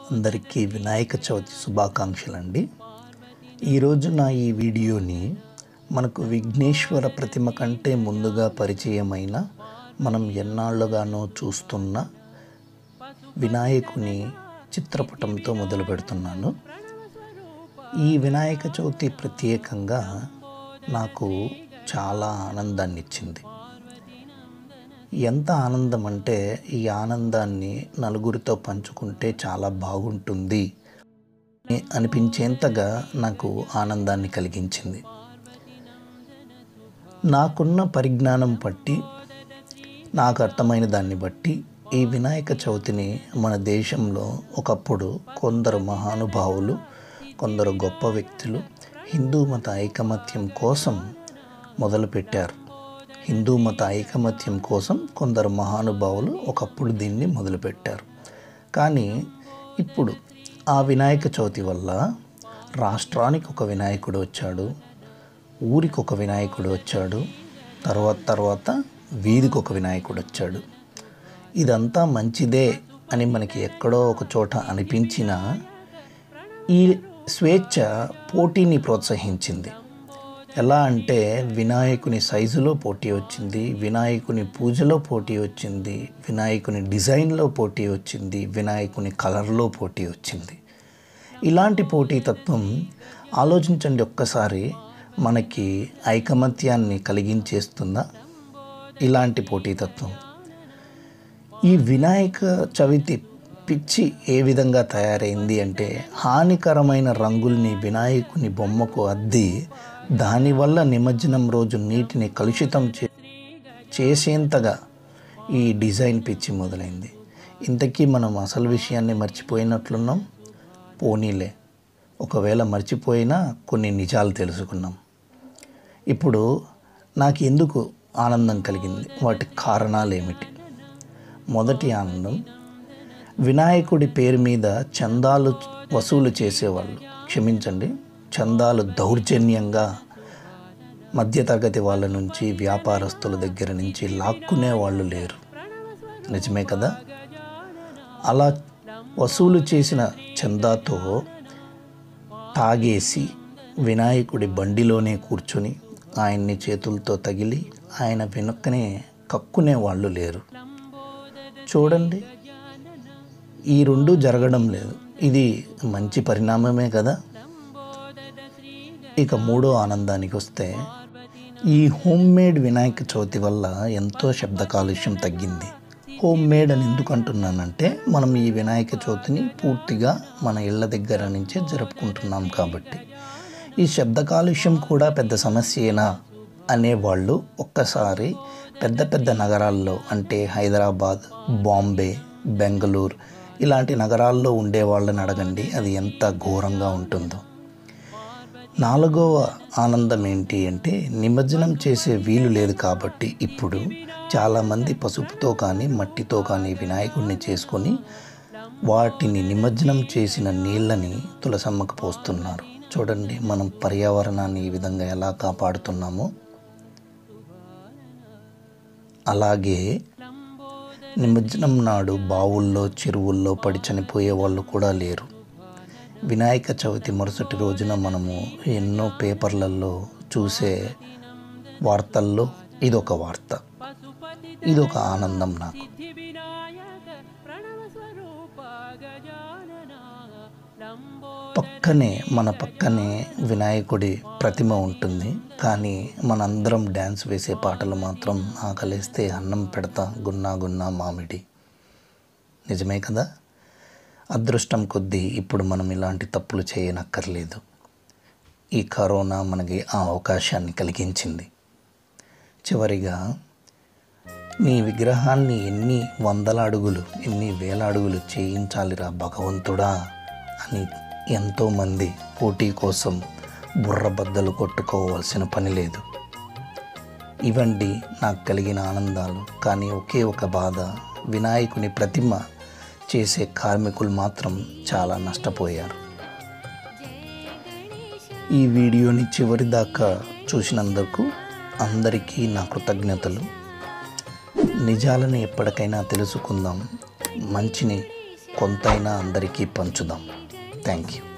అందరికీ వినాయక చవితి శుభాకాంక్షలు అండి ఈరోజు నా ఈ వీడియోని మనకు విఘ్నేశ్వర ప్రతిమ కంటే ముందుగా పరిచయమైన మనం ఎన్నాళ్ళుగానో చూస్తున్న వినాయకుని చిత్రపటంతో మొదలు పెడుతున్నాను ఈ వినాయక చవితి ప్రత్యేకంగా నాకు చాలా ఆనందాన్ని ఇచ్చింది ఎంత ఆనందం అంటే ఈ ఆనందాన్ని నలుగురితో పంచుకుంటే చాలా బాగుంటుంది అనిపించేంతగా నాకు ఆనందాన్ని కలిగించింది నాకున్న పరిజ్ఞానం బట్టి నాకు అర్థమైన దాన్ని బట్టి ఈ వినాయక చవితిని మన దేశంలో ఒకప్పుడు కొందరు మహానుభావులు కొందరు గొప్ప వ్యక్తులు హిందూ మత ఐకమత్యం కోసం మొదలుపెట్టారు హిందూ మత ఐకమత్యం కోసం కొందరు మహానుభావులు ఒకప్పుడు దీన్ని మొదలుపెట్టారు కానీ ఇప్పుడు ఆ వినాయక చవితి వల్ల రాష్ట్రానికి ఒక వినాయకుడు వచ్చాడు ఊరికి ఒక వినాయకుడు వచ్చాడు తర్వాత తర్వాత వీధికి ఒక వినాయకుడు వచ్చాడు ఇదంతా మంచిదే అని మనకి ఎక్కడో ఒక చోట అనిపించినా ఈ స్వేచ్ఛ పోటీని ప్రోత్సహించింది ఎలా అంటే వినాయకుని సైజులో పోటీ వచ్చింది వినాయకుని పూజలో పోటీ వచ్చింది వినాయకుని డిజైన్లో పోటీ వచ్చింది వినాయకుని కలర్లో పోటీ వచ్చింది ఇలాంటి పోటీతత్వం ఆలోచించండి ఒక్కసారి మనకి ఐకమత్యాన్ని కలిగించేస్తుందా ఇలాంటి పోటీతత్వం ఈ వినాయక చవితి పిచ్చి ఏ విధంగా తయారైంది అంటే హానికరమైన రంగుల్ని వినాయకుని బొమ్మకు అద్ది దానివల్ల నిమజ్జనం రోజు నీటిని కలుషితం చే చేసేంతగా ఈ డిజైన్ పిచ్చి మొదలైంది ఇంతకీ మనం అసలు విషయాన్ని మర్చిపోయినట్లున్నాం పోనీలే ఒకవేళ మర్చిపోయినా కొన్ని నిజాలు తెలుసుకున్నాం ఇప్పుడు నాకు ఎందుకు ఆనందం కలిగింది వాటి కారణాలు ఏమిటి మొదటి ఆనందం వినాయకుడి పేరు మీద చందాలు వసూలు చేసేవాళ్ళు క్షమించండి చందాలు దౌర్జన్యంగా మధ్యతరగతి వాళ్ళ నుంచి వ్యాపారస్తుల దగ్గర నుంచి లాక్కునే వాళ్ళు లేరు నిజమే కదా అలా వసూలు చేసిన చందాతో తాగేసి వినాయకుడి బండిలోనే కూర్చొని ఆయన్ని చేతులతో తగిలి ఆయన వెనుక్కనే కక్కునే వాళ్ళు లేరు చూడండి ఈ రెండు జరగడం లేదు ఇది మంచి పరిణామమే కదా ఇక మూడో ఆనందానికి వస్తే ఈ హోమ్ మేడ్ వినాయక చవితి వల్ల ఎంతో శబ్ద కాలుష్యం తగ్గింది హోమ్ మేడ్ అని ఎందుకు అంటున్నానంటే మనం ఈ వినాయక చవితిని పూర్తిగా మన ఇళ్ళ దగ్గర నుంచే జరుపుకుంటున్నాం కాబట్టి ఈ శబ్ద కాలుష్యం కూడా పెద్ద సమస్యేనా అనేవాళ్ళు ఒక్కసారి పెద్ద పెద్ద నగరాల్లో అంటే హైదరాబాద్ బాంబే బెంగళూరు ఇలాంటి నగరాల్లో ఉండే వాళ్ళని అడగండి అది ఎంత ఘోరంగా ఉంటుందో నాలుగవ ఆనందం ఏంటి అంటే నిమజ్జనం చేసే వీలు లేదు కాబట్టి ఇప్పుడు చాలామంది పసుపుతో కానీ మట్టితో కానీ వినాయకుడిని చేసుకొని వాటిని నిమజ్జనం చేసిన నీళ్ళని తులసమ్మకు పోస్తున్నారు చూడండి మనం పర్యావరణాన్ని ఈ విధంగా ఎలా కాపాడుతున్నామో అలాగే నిమజ్జనం నాడు బావుల్లో చెరువుల్లో పడి చనిపోయే వాళ్ళు కూడా లేరు వినాయక చవితి మరుసటి రోజున మనము ఎన్నో పేపర్లలో చూసే వార్తల్లో ఇదొక వార్త ఇదొక ఆనందం నాకు పక్కనే మన పక్కనే వినాయకుడి ప్రతిమ ఉంటుంది కానీ మనందరం డ్యాన్స్ వేసే పాటలు మాత్రం ఆకలేస్తే అన్నం పెడతా గున్నా గున్నా మామిడి నిజమే కదా అదృష్టం కొద్దీ ఇప్పుడు మనం ఇలాంటి తప్పులు చేయనక్కర్లేదు ఈ కరోనా మనకి ఆ అవకాశాన్ని కలిగించింది చివరిగా నీ విగ్రహాన్ని ఎన్ని వందల అడుగులు ఎన్ని వేల అడుగులు చేయించాలిరా భగవంతుడా అని ఎంతోమంది పోటీ కోసం బుర్రబద్దలు కొట్టుకోవాల్సిన పని లేదు ఇవండి నాకు కలిగిన ఆనందాలు కానీ ఒకే ఒక బాధ వినాయకుని ప్రతిమ చేసే కార్మికులు మాత్రం చాలా నష్టపోయారు ఈ వీడియోని చివరి దాకా చూసినందుకు అందరికీ నా కృతజ్ఞతలు నిజాలను ఎప్పటికైనా తెలుసుకుందాం మంచిని కొంతైనా అందరికీ పంచుదాం థ్యాంక్ యూ